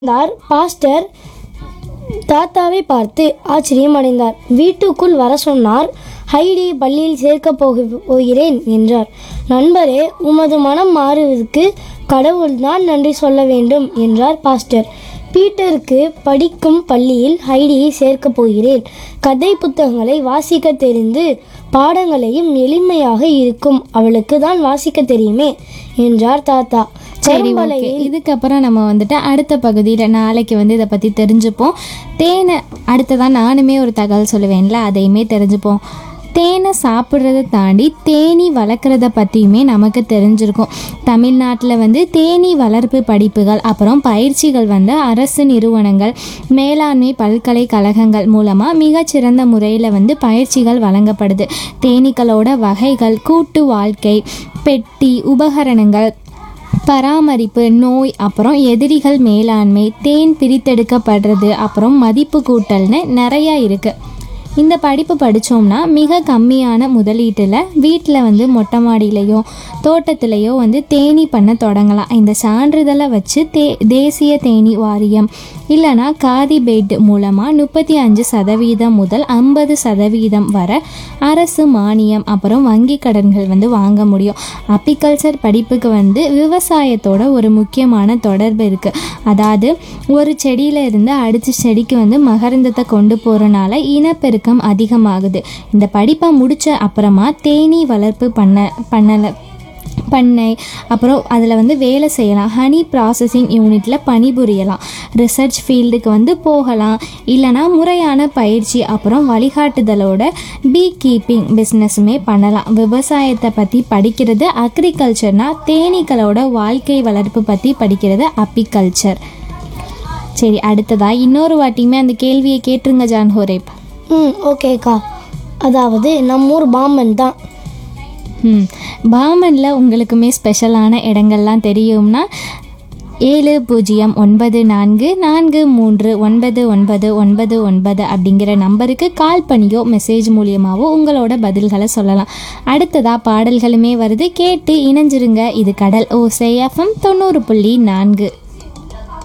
இருந்தார் பாஸ்டர் தாத்தாவை பார்த்து ஆச்சரியம் அடைந்தார் வீட்டுக்குள் வர சொன்னார் ஹைடி பள்ளியில் சேர்க்கப் போக போகிறேன் என்றார் நண்பரே உமது மனம் மாறுவதற்கு கடவுள்தான் நன்றி சொல்ல வேண்டும் என்றார் பாஸ்டர் பீட்டருக்கு படிக்கும் பள்ளியில் ஹைடியை சேர்க்கப் போகிறேன் கதை புத்தகங்களை வாசிக்க தெரிந்து பாடங்களையும் எளிமையாக இருக்கும் அவளுக்கு தான் வாசிக்க தெரியுமே என்றார் தாத்தா சரி ஓகே கரும்பலகையில் இதுக்கப்புறம் நம்ம வந்துட்டு அடுத்த பகுதியில் நாளைக்கு வந்து இதை பற்றி தெரிஞ்சுப்போம் தேனை அடுத்ததான் நானுமே ஒரு தகவல் சொல்லுவேன்ல அதையுமே தெரிஞ்சுப்போம் தேனை சாப்பிட்றத தாண்டி தேனி வளர்க்குறத பற்றியுமே நமக்கு தெரிஞ்சிருக்கும் தமிழ்நாட்டில் வந்து தேனி வளர்ப்பு படிப்புகள் அப்புறம் பயிற்சிகள் வந்து அரசு நிறுவனங்கள் மேலாண்மை பல்கலைக்கழகங்கள் மூலமாக மிகச்சிறந்த முறையில் வந்து பயிற்சிகள் வழங்கப்படுது தேனீக்களோட வகைகள் கூட்டு வாழ்க்கை பெட்டி உபகரணங்கள் பராமரிப்பு நோய் அப்புறம் எதிரிகள் மேலாண்மை தேன் பிரித்தெடுக்கப்படுறது அப்புறம் மதிப்பு கூட்டல்னு நிறையா இருக்குது இந்த படிப்பு படித்தோம்னா மிக கம்மியான முதலீட்டில் வீட்டில் வந்து மொட்டை மாடியிலையோ தோட்டத்திலையோ வந்து தேனி பண்ண தொடங்கலாம் இந்த சான்றிதழை வச்சு தே தேசிய தேனி வாரியம் இல்லைனா காதி பெட் மூலமாக முப்பத்தி அஞ்சு சதவீதம் முதல் ஐம்பது சதவீதம் வரை அரசு மானியம் அப்புறம் வங்கி கடன்கள் வந்து வாங்க முடியும் அப்பிகல்ச்சர் படிப்புக்கு வந்து விவசாயத்தோட ஒரு முக்கியமான தொடர்பு இருக்குது அதாவது ஒரு செடியில இருந்து அடுத்த செடிக்கு வந்து மகரந்தத்தை கொண்டு போகிறனால இனப்பெருக்கம் அதிகமாகுது இந்த படிப்பை முடிச்ச அப்புறமா தேனீ வளர்ப்பு பண்ண பண்ணலை பண்ணை அப்புறம் அதில் வந்து வேலை செய்யலாம் ஹனி ப்ராசஸிங் யூனிட்டில் பணிபுரியலாம் ரிசர்ச் ஃபீல்டுக்கு வந்து போகலாம் இல்லைனா முறையான பயிற்சி அப்புறம் வழிகாட்டுதலோட பீ கீப்பிங் பிஸ்னஸுமே பண்ணலாம் விவசாயத்தை பற்றி படிக்கிறது அக்ரிகல்ச்சர்னால் தேனீக்களோட வாழ்க்கை வளர்ப்பு பற்றி படிக்கிறது அப்பிகல்ச்சர் சரி அடுத்ததா இன்னொரு வாட்டியுமே அந்த கேள்வியை கேட்டுருங்க ஜான் ஹோரேப் ம் ஓகேக்கா அதாவது நம்ம ஊர் பாம்பன் தான் ம் பாமனில் உங்களுக்குமே ஸ்பெஷலான இடங்கள்லாம் தெரியும்னா ஏழு பூஜ்ஜியம் ஒன்பது நான்கு நான்கு மூன்று ஒன்பது ஒன்பது ஒன்பது ஒன்பது அப்படிங்கிற நம்பருக்கு கால் பண்ணியோ மெசேஜ் மூலியமாவோ உங்களோட பதில்களை சொல்லலாம் அடுத்ததாக பாடல்களுமே வருது கேட்டு இணைஞ்சிருங்க இது கடல் ஓசை எஃப்எம் தொண்ணூறு புள்ளி நான்கு